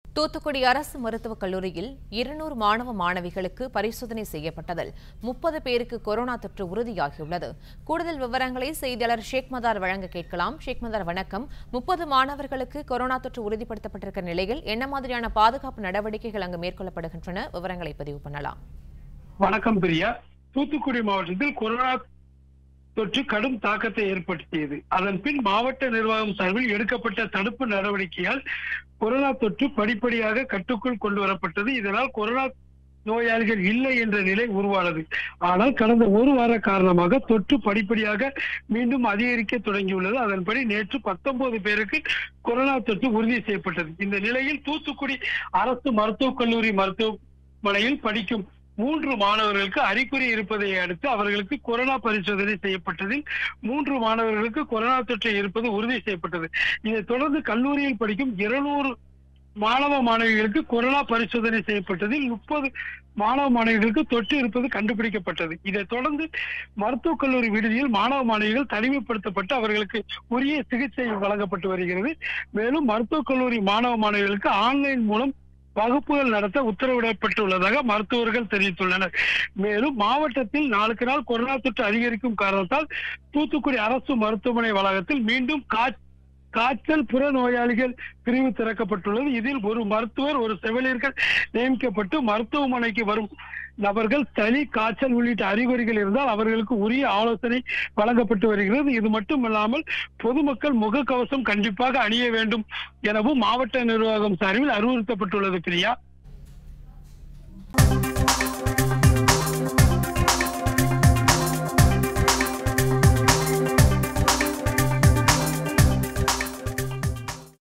தூத்துக்குடி அரசு மருத்துவக் கல்லூரியில் இருநூறு மாணவ மாணவிகளுக்கு பரிசோதனை செய்யப்பட்டதில் முப்பது பேருக்கு கொரோனா தொற்று உறுதியாகியுள்ளது கூடுதல் விவரங்களை செய்தியாளர் ஷேக் மதார் வழங்க கேட்கலாம் ஷேக் மதார் வணக்கம் முப்பது மாணவர்களுக்கு கொரோனா தொற்று உறுதிப்படுத்தப்பட்டிருக்கிற நிலையில் என்ன மாதிரியான பாதுகாப்பு நடவடிக்கைகள் அங்கு மேற்கொள்ளப்படுகின்றன விவரங்களை பதிவு பண்ணலாம் வணக்கம் பிரியா தூத்துக்குடி மாவட்டத்தில் கொரோனா தொற்று கடும் தாக்கத்தை ஏற்படுத்தியது அதன் பின் மாவட்ட நிர்வாகம் சார்பில் எடுக்கப்பட்ட தடுப்பு நடவடிக்கையால் கொரோனா தொற்று படிப்படியாக கட்டுக்குள் கொண்டு வரப்பட்டது இதனால் கொரோனா நோயாளிகள் இல்லை என்ற நிலை உருவானது ஆனால் கடந்த ஒரு வார காரணமாக தொற்று படிப்படியாக மீண்டும் அதிகரிக்க தொடங்கியுள்ளது அதன்படி நேற்று பத்தொன்பது பேருக்கு கொரோனா தொற்று உறுதி செய்யப்பட்டது இந்த நிலையில் தூத்துக்குடி அரசு மருத்துவக் கல்லூரி மருத்துவமனையில் படிக்கும் மூன்று மாணவர்களுக்கு அறிகுறி இருப்பதை அடுத்து அவர்களுக்கு கொரோனா பரிசோதனை செய்யப்பட்டதில் மூன்று மாணவர்களுக்கு கொரோனா தொற்று இருப்பது உறுதி செய்யப்பட்டது இதைத் தொடர்ந்து கல்லூரியில் படிக்கும் இருநூறு மாணவ மாணவிகளுக்கு கொரோனா பரிசோதனை செய்யப்பட்டதில் முப்பது மாணவ மாணவிகளுக்கு தொற்று இருப்பது கண்டுபிடிக்கப்பட்டது இதைத் தொடர்ந்து மருத்துவக் கல்லூரி விடுதியில் மாணவ மாணவிகள் தனிமைப்படுத்தப்பட்டு அவர்களுக்கு உரிய சிகிச்சை வழங்கப்பட்டு வருகிறது மேலும் மருத்துவக் கல்லூரி மாணவ மாணவிகளுக்கு ஆன்லைன் மூலம் வகுப்புகள் நடத்த உத்தரவிடப்பட்டுள்ளதாக மருத்துவர்கள் தெரிவித்துள்ளனர் மேலும் மாவட்டத்தில் நாளுக்கு நாள் கொரோனா தொற்று அதிகரிக்கும் காரணத்தால் தூத்துக்குடி அரசு மருத்துவமனை வளாகத்தில் மீண்டும் கா- காய்ச்சல் புற நோயாளிகள் பிரிவு திறக்கப்பட்டுள்ளது இதில் ஒரு மருத்துவர் ஒரு செவிலியர்கள் நியமிக்கப்பட்டு மருத்துவமனைக்கு வரும் நபர்கள் சளி காய்ச்சல் உள்ளிட்ட அறிகுறிகள் இருந்தால் அவர்களுக்கு உரிய ஆலோசனை வழங்கப்பட்டு வருகிறது இது மட்டுமல்லாமல் பொதுமக்கள் முகக்கவசம் கண்டிப்பாக அணிய வேண்டும் எனவும் மாவட்ட நிர்வாகம் சார்பில் அறிவுறுத்தப்பட்டுள்ளது பிரியா